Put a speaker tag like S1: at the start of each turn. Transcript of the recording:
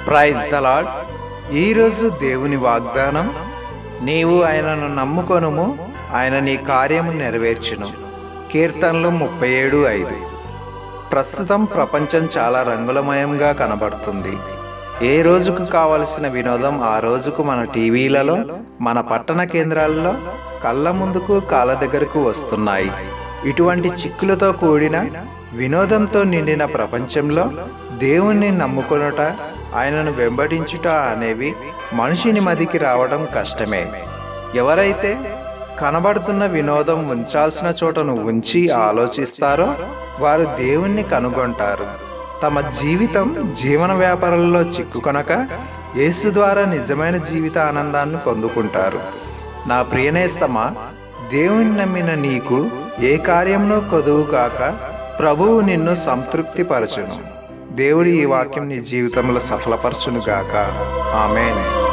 S1: praise the lord ఈరోజు దేవుని వాగ్దానం నీవు ఆయనను నమ్ముకొనుము ఆయన నీ కార్యము నెరవేర్చును కీర్తనలు ముప్పై ఏడు ఐదు ప్రస్తుతం ప్రపంచం చాలా రంగులమయంగా కనబడుతుంది ఏ రోజుకు కావలసిన వినోదం ఆ రోజుకు మన టీవీలలో మన పట్టణ కేంద్రాలలో కళ్ళ ముందుకు కాళ్ళ దగ్గరకు వస్తున్నాయి ఇటువంటి చిక్కులతో కూడిన వినోదంతో నిండిన ప్రపంచంలో దేవుణ్ణి నమ్ముకొనుట ఆయనను వెంబడించుట అనేవి మనిషిని మదికి రావడం కష్టమే ఎవరైతే కనబడుతున్న వినోదం ఉంచాల్సిన చోటను ఉంచి ఆలోచిస్తారో వారు దేవుణ్ణి కనుగొంటారు తమ జీవితం జీవన వ్యాపారంలో చిక్కుకొనక యేసు ద్వారా నిజమైన జీవిత ఆనందాన్ని పొందుకుంటారు నా ప్రియనేస్తమా దేవుని నమ్మిన నీకు ఏ కార్యంలో కొదువు కాక ప్రభువు నిన్ను సంతృప్తిపరచును దేవుడి ఈ వాక్యం నీ జీవితంలో సఫలపరచును గాక ఆమెన్